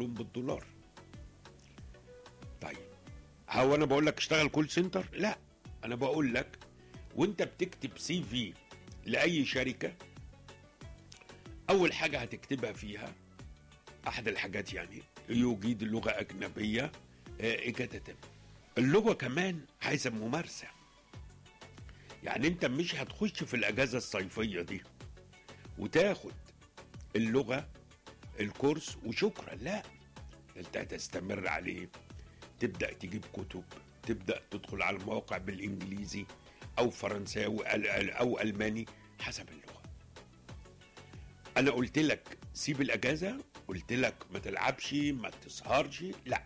كلهم بالدولار طيب هو انا بقول لك اشتغل كول سنتر لا انا بقول لك وانت بتكتب سي في لاي شركه اول حاجه هتكتبها فيها احد الحاجات يعني يجيد لغه اجنبيه آه، اجاده اللغه كمان عايزه ممارسه يعني انت مش هتخش في الاجازه الصيفيه دي وتاخد اللغه الكورس وشكرا لا انت هتستمر عليه تبدا تجيب كتب تبدا تدخل على المواقع بالانجليزي او فرنساوي أل- او الماني حسب اللغه انا قلت لك سيب الاجازه قلت لك ما تلعبش ما تسهرش لا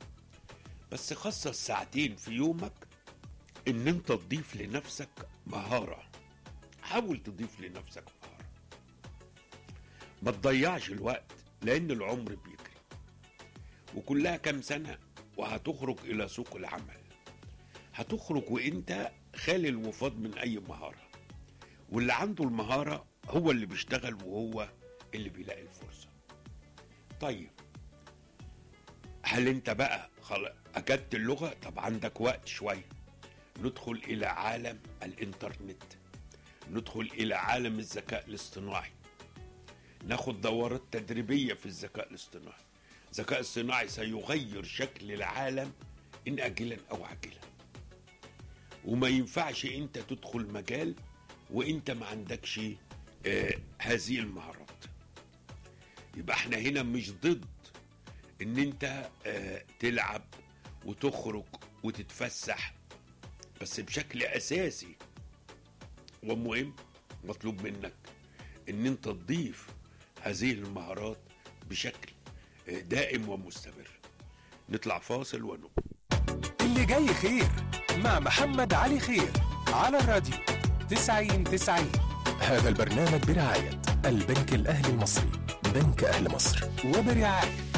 بس خصص ساعتين في يومك ان انت تضيف لنفسك مهاره حاول تضيف لنفسك مهاره ما تضيعش الوقت لان العمر بيجري وكلها كام سنه وهتخرج الى سوق العمل هتخرج وانت خالي الوفاض من اي مهاره واللي عنده المهاره هو اللي بيشتغل وهو اللي بيلاقي الفرصه طيب هل انت بقى خلاص اجدت اللغه طب عندك وقت شويه ندخل الى عالم الانترنت ندخل الى عالم الذكاء الاصطناعي ناخد دورات تدريبيه في الذكاء الاصطناعي الذكاء الصناعي سيغير شكل العالم ان اجلا او عاجلا وما ينفعش انت تدخل مجال وانت ما عندكش آه هذه المهارات يبقى احنا هنا مش ضد ان انت آه تلعب وتخرج وتتفسح بس بشكل اساسي ومهم مطلوب منك ان انت تضيف هذه المهارات بشكل آه، دائم ومستمر نطلع فاصل ونقوم اللي جاي خير مع محمد علي خير على الراديو 90 90 هذا البرنامج برعاية البنك الأهلي المصري بنك أهل مصر وبرعاية